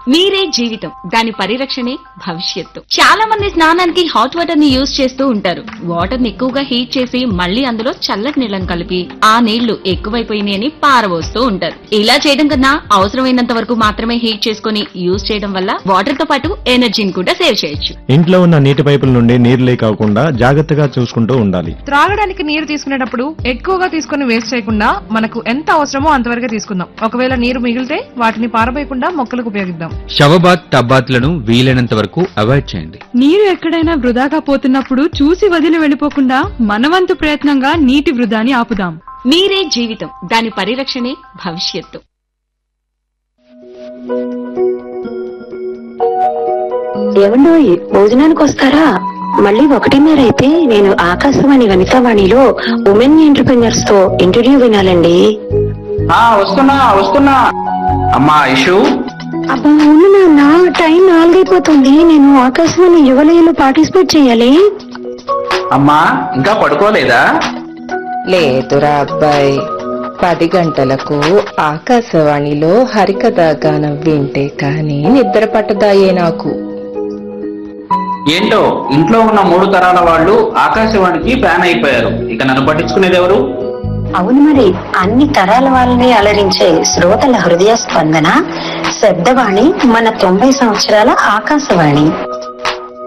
నీరే జీవితం దాని పరిరక్షణే భవిష్యత్తు చాలా మంది స్నానానికి హాట్ వాటర్ ని యూజ్ చేస్తూ ఉంటారు వాటర్ ని ఎక్కువగా హీట్ చేసి మళ్ళీ అందులో చల్లటి నీళ్ళని కలిపి ఆ నీళ్లు ఎక్కువైపోయినాయి అని పారబోస్తూ ఉంటారు ఇలా చేయడం కన్నా అవసరమైనంత వరకు మాత్రమే హీట్ చేసుకుని యూజ్ చేయడం వల్ల వాటర్ తో పాటు ఎనర్జీని కూడా సేవ్ చేయొచ్చు ఇంట్లో ఉన్న నీటి పైపుల నుండి నీరు లీక్ అవ్వకుండా జాగ్రత్తగా చూసుకుంటూ ఉండాలి త్రాగడానికి నీరు తీసుకునేటప్పుడు ఎక్కువగా తీసుకుని వేస్ట్ చేయకుండా మనకు ఎంత అవసరమో అంతవరకే తీసుకుందాం ఒకవేళ నీరు మిగిలితే వాటిని పారబోయకుండా మొక్కలకు ఉపయోగిద్దాం షవబాత్ టబ్బాత్లను వీలైనంత వరకు అవాయిడ్ చేయండి నీరు ఎక్కడైనా వృధాగా పోతున్నప్పుడు చూసి వదిలి వెళ్ళిపోకుండా మనవంతు ప్రయత్నంగా నీటి వృధాని ఆపుదాం నీరే జీవితం దాని పరిరక్షణే భవిష్యత్తు ఏమండోయ్ భోజనానికి వస్తారా మళ్ళీ ఒకటిన్నర అయితే నేను ఆకాశవాణి వనితావాణిలో ఉమెన్ ఎంటర్ప్రినర్స్ తో ఇంటర్వ్యూ వినాలండి ఆ వస్తున్నా వస్తున్నా అమ్మా ఇషు అబ్బా అవును నాన్న టైం నాలుగైపోతుంది నేను ఆకాశవాణి యువలయలో పార్టిసిపేట్ చేయాలి అమ్మా ఇంకా పడుకోలేదా లేదురా అబ్బాయి పది గంటలకు ఆకాశవాణిలో హరికథ గానం వింటే కాని నిద్ర పట్టదాయే నాకు ఏంటో ఇంట్లో ఉన్న మూడు తరాల వాళ్ళు ఆకాశవాణికి ఫ్యాన్ అయిపోయారు ఇక నన్ను పట్టించుకునేది ఎవరు అవును మరి అన్ని తరాల వాళ్ళని అలరించే శ్రోతల హృదయ స్పందన శబ్దవాణి మన తొంభై సంవత్సరాల ఆకాశవాణి